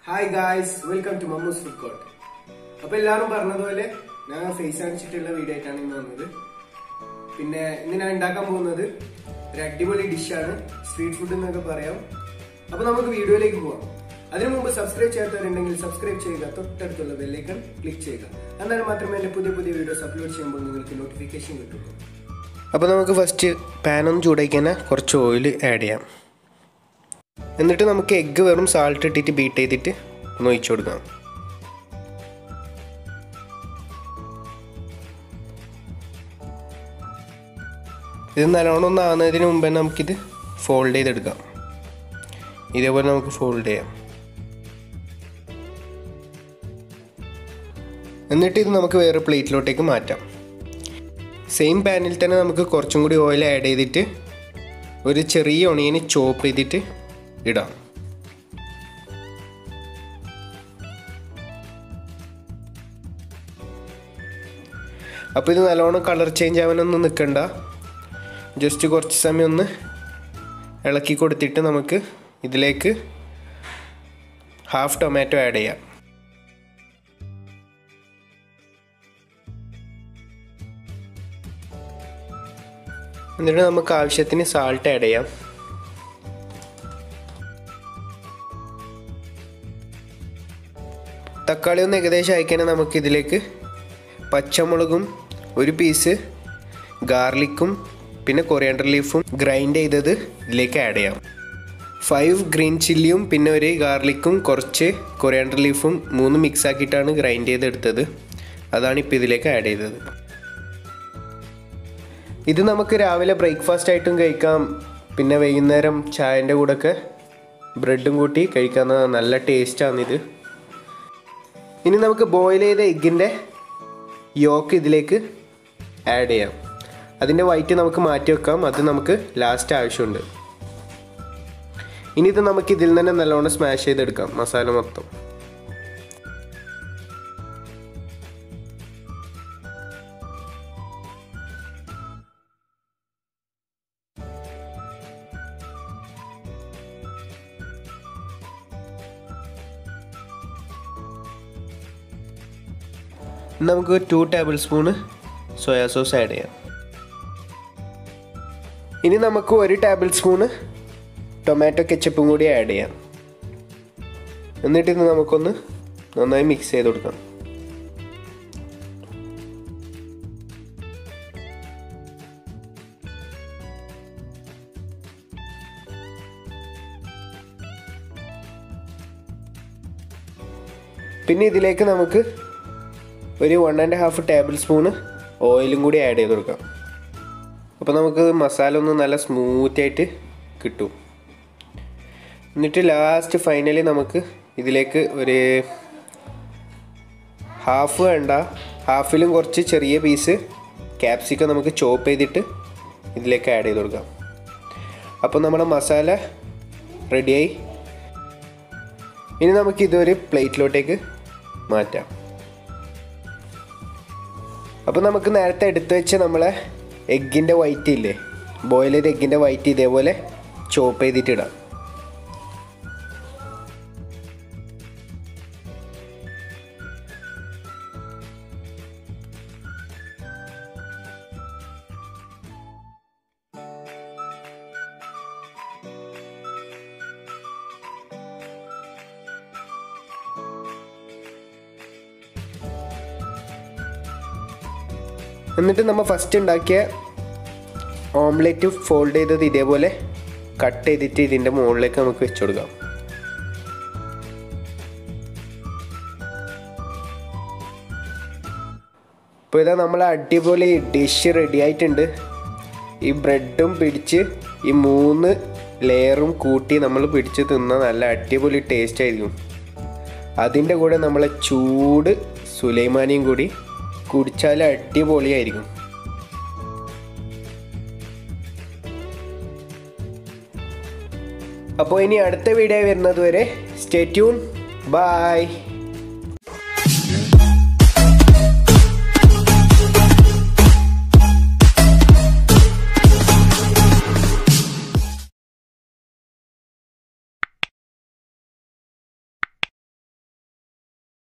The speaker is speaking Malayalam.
hi guys welcome to Mammoo's food court അപ്പൊ എല്ലാവരും പറഞ്ഞതുപോലെ ഞാൻ ഫേസ് കാണിച്ചിട്ടുള്ള വീഡിയോ ആയിട്ടാണ് ഇന്ന് വന്നത് പിന്നെ ഇന്ന് ഞാൻ ഉണ്ടാക്കാൻ പോകുന്നത് ഒരു അടിപൊളി ഡിഷാണ് സ്ട്രീറ്റ് ഫുഡ് എന്നൊക്കെ പറയാം അപ്പൊ നമുക്ക് വീഡിയോയിലേക്ക് പോവാം അതിനു മുമ്പ് സബ്സ്ക്രൈബ് ചെയ്യാത്തവരുണ്ടെങ്കിൽ സബ്സ്ക്രൈബ് ചെയ്യുക തൊട്ടടുത്തുള്ള ബെല്ലൈക്കൺ ക്ലിക്ക് ചെയ്യുക എന്നാൽ മാത്രമേ എന്റെ പുതിയ പുതിയ വീഡിയോസ് അപ്ലോഡ് ചെയ്യുമ്പോൾ നിങ്ങൾക്ക് നോട്ടിഫിക്കേഷൻ കിട്ടുള്ളൂ അപ്പോൾ നമുക്ക് ഫസ്റ്റ് പാൻ ഒന്ന് ചൂടാക്കി കുറച്ച് ഓയിൽ ആഡ് ചെയ്യാം എന്നിട്ട് നമുക്ക് എഗ്ഗ് വെറും സാൾട്ട് ഇട്ടിട്ട് ബീറ്റ് ചെയ്തിട്ട് ഒന്ന് ഒഴിച്ചു കൊടുക്കാം ഇത് നല്ലോണം ഒന്ന് ആകുന്നതിന് മുമ്പ് തന്നെ നമുക്കിത് ഫോൾഡ് ചെയ്തെടുക്കാം ഇതേപോലെ നമുക്ക് ഫോൾഡ് ചെയ്യാം എന്നിട്ട് ഇത് നമുക്ക് വേറെ പ്ലേറ്റിലോട്ടേക്ക് മാറ്റാം സെയിം പാനിൽ തന്നെ നമുക്ക് കുറച്ചും കൂടി ഓയിൽ ആഡ് ചെയ്തിട്ട് ഒരു ചെറിയ ഒണിയന് ചോപ്പ് ചെയ്തിട്ട് ഇടാം അപ്പോൾ ഇത് നല്ലോണം കളർ ചേഞ്ച് ആവാനൊന്നും നിൽക്കണ്ട ജസ്റ്റ് കുറച്ച് സമയം ഒന്ന് ഇളക്കി കൊടുത്തിട്ട് നമുക്ക് ഇതിലേക്ക് ഹാഫ് ടൊമാറ്റോ ആഡ് ചെയ്യാം എന്നിട്ട് നമുക്ക് ആവശ്യത്തിന് സാൾട്ട് ആഡ് ചെയ്യാം തക്കാളി ഒന്ന് ഏകദേശം അയക്കാനും നമുക്ക് ഇതിലേക്ക് പച്ചമുളകും ഒരു പീസ് ഗാർലിക്കും പിന്നെ കൊറിയാണ്ടർ ലീഫും ഗ്രൈൻഡ് ചെയ്തത് ഇതിലേക്ക് ആഡ് ചെയ്യാം ഫൈവ് ഗ്രീൻ ചില്ലിയും പിന്നെ ഒരു ഗാർലിക്കും കുറച്ച് കൊറിയാണ്ടർ ലീഫും മൂന്ന് മിക്സ് ആക്കിയിട്ടാണ് ഗ്രൈൻഡ് ചെയ്തെടുത്തത് അതാണ് ഇപ്പോൾ ഇതിലേക്ക് ആഡ് ചെയ്തത് ഇത് നമുക്ക് രാവിലെ ബ്രേക്ക്ഫാസ്റ്റ് ആയിട്ടും കഴിക്കാം പിന്നെ വൈകുന്നേരം ചായൻ്റെ കൂടെയൊക്കെ ബ്രെഡും കൂട്ടി കഴിക്കാവുന്ന നല്ല ടേസ്റ്റാണിത് ഇനി നമുക്ക് ബോയിൽ ചെയ്ത എഗ്ഗിൻ്റെ യോക്ക് ഇതിലേക്ക് ആഡ് ചെയ്യാം അതിൻ്റെ വൈറ്റ് നമുക്ക് മാറ്റി വെക്കാം അത് നമുക്ക് ലാസ്റ്റ് ആവശ്യമുണ്ട് ഇനി ഇത് നമുക്ക് ഇതിൽ തന്നെ നല്ലോണം സ്മാഷ് ചെയ്തെടുക്കാം മസാല മൊത്തം നമുക്ക് two tablespoon soya sauce add ചെയ്യാം ഇനി നമുക്ക് ഒരു ടേബിൾ സ്പൂണ് ടൊമാറ്റോ കെച്ചപ്പും കൂടി ആഡ് ചെയ്യാം എന്നിട്ട് ഇത് നമുക്കൊന്ന് നന്നായി മിക്സ് ചെയ്ത് കൊടുക്കാം പിന്നെ ഇതിലേക്ക് നമുക്ക് ഒരു one and half tablespoon ഓയിലും കൂടി ആഡ് ചെയ്ത് കൊടുക്കാം അപ്പോൾ നമുക്ക് മസാല ഒന്ന് നല്ല സ്മൂത്തായിട്ട് കിട്ടും എന്നിട്ട് ലാസ്റ്റ് ഫൈനലി നമുക്ക് ഇതിലേക്ക് ഒരു ഹാഫ് വേണ്ട ഹാഫിലും കുറച്ച് ചെറിയ പീസ് ക്യാപ്സിക്കം നമുക്ക് ചോപ്പ് ചെയ്തിട്ട് ഇതിലേക്ക് ആഡ് ചെയ്ത് കൊടുക്കാം അപ്പോൾ നമ്മുടെ മസാല റെഡിയായി ഇനി നമുക്ക് ഇതൊരു പ്ലേറ്റിലോട്ടേക്ക് മാറ്റാം അപ്പോൾ നമുക്ക് നേരത്തെ എടുത്തു വെച്ച നമ്മളെ എഗ്ഗിൻ്റെ വൈറ്റ് ഇല്ലേ ബോയിൽ ചെയ്ത എഗ്ഗിൻ്റെ വൈറ്റ് ഇതേപോലെ ചോപ്പ് ചെയ്തിട്ട് ഇടാം എന്നിട്ട് നമ്മൾ ഫസ്റ്റ് ഉണ്ടാക്കിയ ഓംലെറ്റ് ഫോൾഡ് ചെയ്തത് ഇതേപോലെ കട്ട് ചെയ്തിട്ട് ഇതിൻ്റെ മുകളിലേക്ക് നമുക്ക് വെച്ച് കൊടുക്കാം ഇപ്പോൾ ഇതാ നമ്മൾ അടിപൊളി ഡിഷ് റെഡി ആയിട്ടുണ്ട് ഈ ബ്രെഡും പിടിച്ച് ഈ മൂന്ന് ലെയറും കൂട്ടി നമ്മൾ പിടിച്ച് തിന്ന നല്ല അടിപൊളി ടേസ്റ്റ് ആയിരിക്കും അതിൻ്റെ കൂടെ നമ്മളെ ചൂട് സുലൈമാനിയും കൂടി കുടിച്ചാൽ അടിപൊളിയായിരിക്കും അപ്പോൾ ഇനി അടുത്ത വീഡിയോ വരുന്നത് വരെ സ്റ്റേ ട്യൂൺ ബൈ